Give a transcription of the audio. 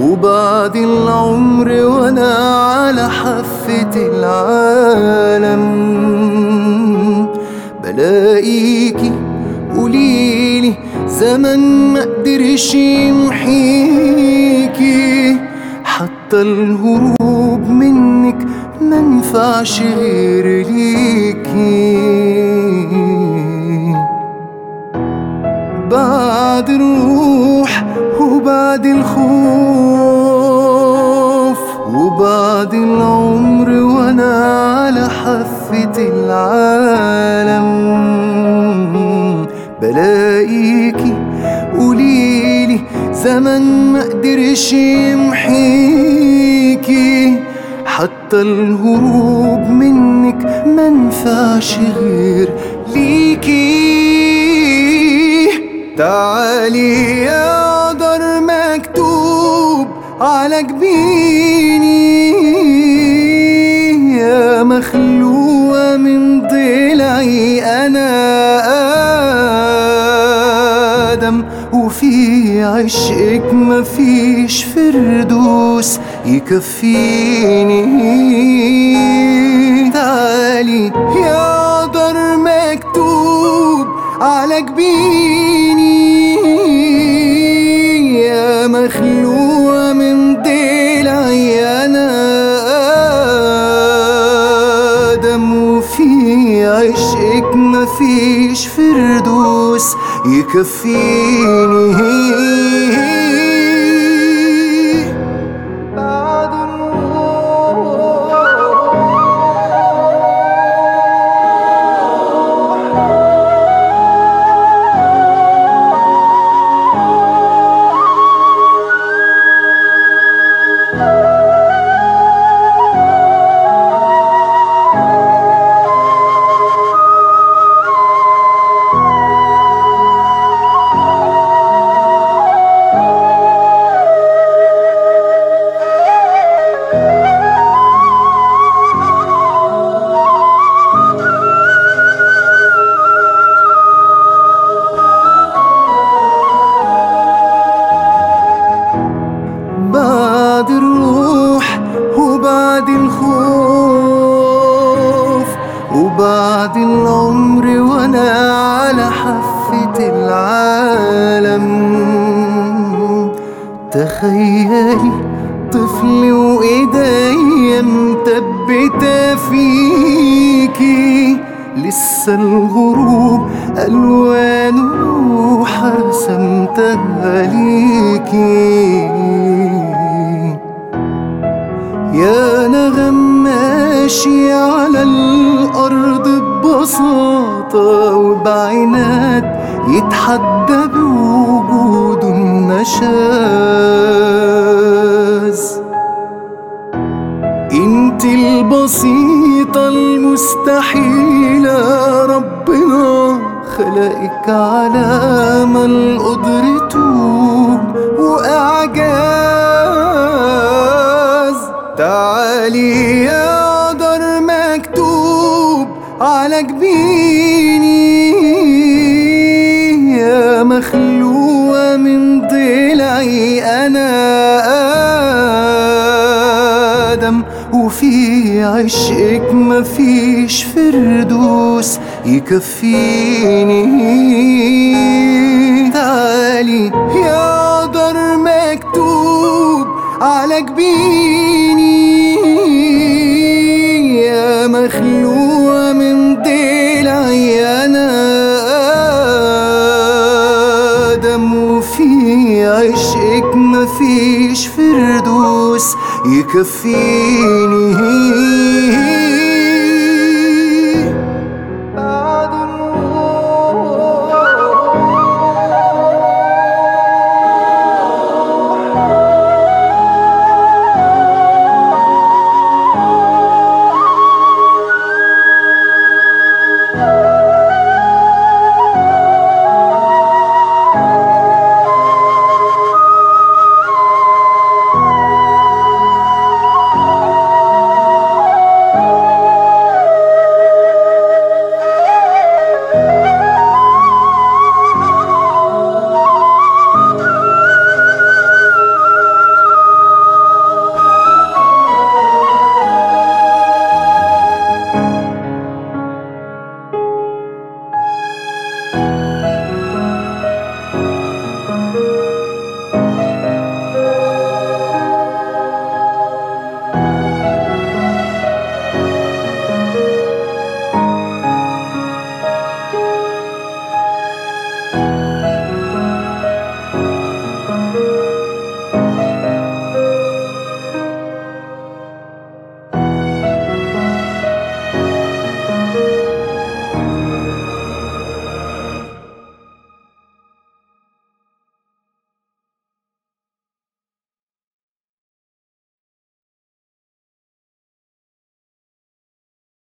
وبعد العمر وانا على حافة العالم بلاقيكي قوليلي زمن ما قدرش يمحيكي حتى الهروب منك منفعش غير ليكي بعد الروح وبعد الخوف وبعد العمر وانا على حافة العالم بلاقيكي قوليلي زمن ما قدرش يمحيكي حتى الهروب منك منفعش غير ليكي تعالي يا قدر مكتوب على جبيني يا مخلوقة من ضلعي أنا آدم وفي عشقك مفيش فردوس يكفيني تعالي يا قدر مكتوب على جبيني يا مخلوقة من ضلعي أنا آدم وفي عشقك مفيش فردوس يكفيني بعد بعد الروح وبعد الخوف وبعد العمر وانا على حافة العالم تخيلي طفل وايديا مثبتة فيكي لسه الغروب الوانه حرسمتها ليكي يا نغم ماشي على الأرض ببساطة وبعناد يتحدى بوجود النشاز انت البسيطة المستحيلة ربنا خلقك على امل قدرته واعجاز تعالي يا قدر مكتوب على جبيني يا مخلوقة من ضلعي أنا آدم وفي عشقك مفيش فردوس يكفيني تعالي يا قدر مكتوب على جبيني يا مخلوقة من ضلعي أنا آدم وفي عشقك مفيش فردوس يكفيني